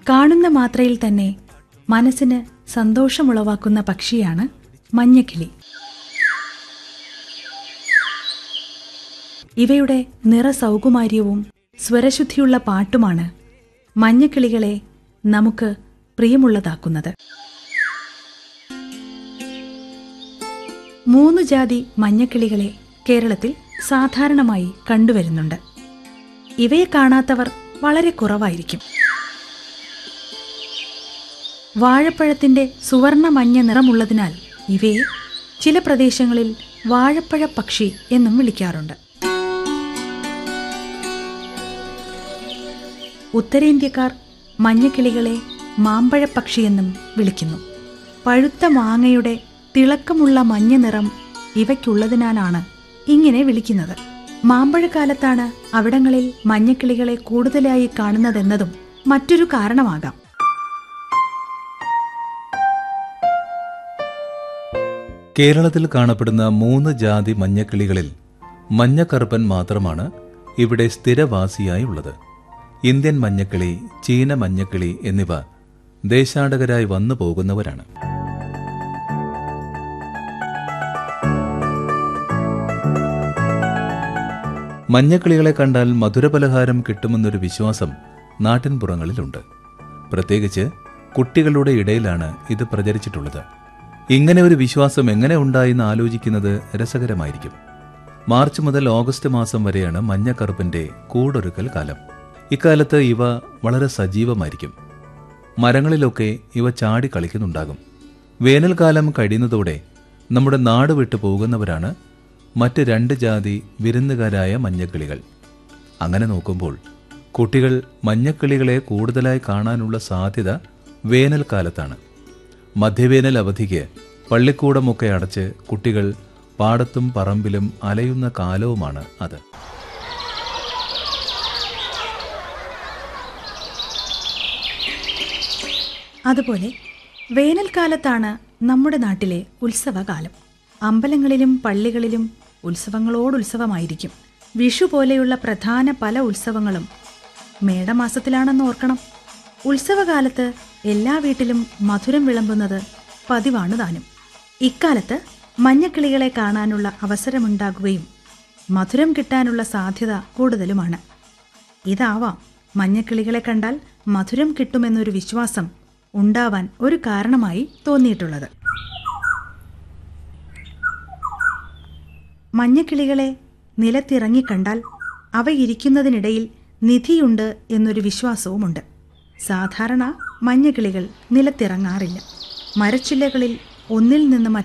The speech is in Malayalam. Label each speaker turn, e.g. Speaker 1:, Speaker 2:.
Speaker 1: കാണുന്ന മാത്രയിൽ തന്നെ മനസ്സിന് സന്തോഷമുളവാക്കുന്ന പക്ഷിയാണ് മഞ്ഞക്കിളി ഇവയുടെ നിറസൗകുമാര്യവും സ്വരശുദ്ധിയുള്ള പാട്ടുമാണ് മഞ്ഞക്കിളികളെ നമുക്ക് പ്രിയമുള്ളതാക്കുന്നത് മൂന്ന് ജാതി മഞ്ഞക്കിളികളെ കേരളത്തിൽ സാധാരണമായി കണ്ടുവരുന്നുണ്ട് ഇവയെ കാണാത്തവർ വളരെ കുറവായിരിക്കും വാഴപ്പഴത്തിന്റെ സുവർണ മഞ്ഞ നിറമുള്ളതിനാൽ ഇവയെ ചില പ്രദേശങ്ങളിൽ വാഴപ്പഴ പക്ഷി എന്നും വിളിക്കാറുണ്ട് ഉത്തരേന്ത്യക്കാർ മഞ്ഞക്കിളികളെ മാമ്പഴപ്പക്ഷിയെന്നും വിളിക്കുന്നു പഴുത്ത മാങ്ങയുടെ തിളക്കമുള്ള മഞ്ഞ നിറം ഇവയ്ക്കുള്ളതിനാലാണ് ഇങ്ങനെ വിളിക്കുന്നത് മാമ്പഴക്കാലത്താണ് അവിടങ്ങളിൽ മഞ്ഞക്കിളികളെ കൂടുതലായി കാണുന്നതെന്നതും മറ്റൊരു കാരണമാകാം
Speaker 2: കേരളത്തിൽ കാണപ്പെടുന്ന മൂന്ന് ജാതി മഞ്ഞക്കിളികളിൽ മഞ്ഞക്കറുപ്പൻ മാത്രമാണ് ഇവിടെ സ്ഥിരവാസിയായി ഉള്ളത് ഇന്ത്യൻ മഞ്ഞക്കിളി ചീന മഞ്ഞക്കിളി എന്നിവ ദേശാടകരായി വന്നു പോകുന്നവരാണ് മഞ്ഞക്കിളികളെ കണ്ടാൽ മധുരപലഹാരം കിട്ടുമെന്നൊരു വിശ്വാസം നാട്ടിൻപുറങ്ങളിലുണ്ട് പ്രത്യേകിച്ച് കുട്ടികളുടെ ഇടയിലാണ് ഇത് പ്രചരിച്ചിട്ടുള്ളത് ഇങ്ങനെ ഒരു വിശ്വാസം എങ്ങനെ ഉണ്ടായെന്ന് ആലോചിക്കുന്നത് രസകരമായിരിക്കും മാർച്ച് മുതൽ ഓഗസ്റ്റ് മാസം വരെയാണ് മഞ്ഞക്കറുപ്പിന്റെ കൂടൊരുക്കൽ കാലം ഇക്കാലത്ത് ഇവ വളരെ സജീവമായിരിക്കും മരങ്ങളിലൊക്കെ ഇവ ചാടി കളിക്കുന്നുണ്ടാകും വേനൽക്കാലം കഴിയുന്നതോടെ നമ്മുടെ നാട് വിട്ടു പോകുന്നവരാണ് മറ്റ് രണ്ട് ജാതി വിരുന്നുകാരായ മഞ്ഞക്കിളികൾ അങ്ങനെ നോക്കുമ്പോൾ കുട്ടികൾ മഞ്ഞക്കിളികളെ കൂടുതലായി കാണാനുള്ള സാധ്യത വേനൽക്കാലത്താണ് മധ്യവേനൽ അവധിക്ക് പള്ളിക്കൂടമൊക്കെ അടച്ച് കുട്ടികൾ പാടത്തും പറമ്പിലും അലയുന്ന കാലവുമാണ് അത്
Speaker 1: അതുപോലെ വേനൽക്കാലത്താണ് നമ്മുടെ നാട്ടിലെ ഉത്സവകാലം അമ്പലങ്ങളിലും പള്ളികളിലും ഉത്സവങ്ങളോടുത്സവമായിരിക്കും വിഷു പോലെയുള്ള പ്രധാന പല ഉത്സവങ്ങളും മേടമാസത്തിലാണെന്ന് ഓർക്കണം ഉത്സവകാലത്ത് എല്ലാ വീട്ടിലും മധുരം വിളമ്പുന്നത് പതിവാണ് താനും ഇക്കാലത്ത് മഞ്ഞക്കിളികളെ കാണാനുള്ള അവസരമുണ്ടാകുകയും മധുരം കിട്ടാനുള്ള സാധ്യത കൂടുതലുമാണ് ഇതാവാം മഞ്ഞക്കിളികളെ കണ്ടാൽ മധുരം കിട്ടുമെന്നൊരു വിശ്വാസം ഉണ്ടാവാൻ ഒരു കാരണമായി തോന്നിയിട്ടുള്ളത് മഞ്ഞക്കിളികളെ നിലത്തിറങ്ങി കണ്ടാൽ അവ ഇരിക്കുന്നതിനിടയിൽ നിധിയുണ്ട് എന്നൊരു വിശ്വാസവുമുണ്ട് സാധാരണ മഞ്ഞക്കിളികൾ നിലത്തിറങ്ങാറില്ല മരച്ചില്ലകളിൽ ഒന്നിൽ നിന്ന്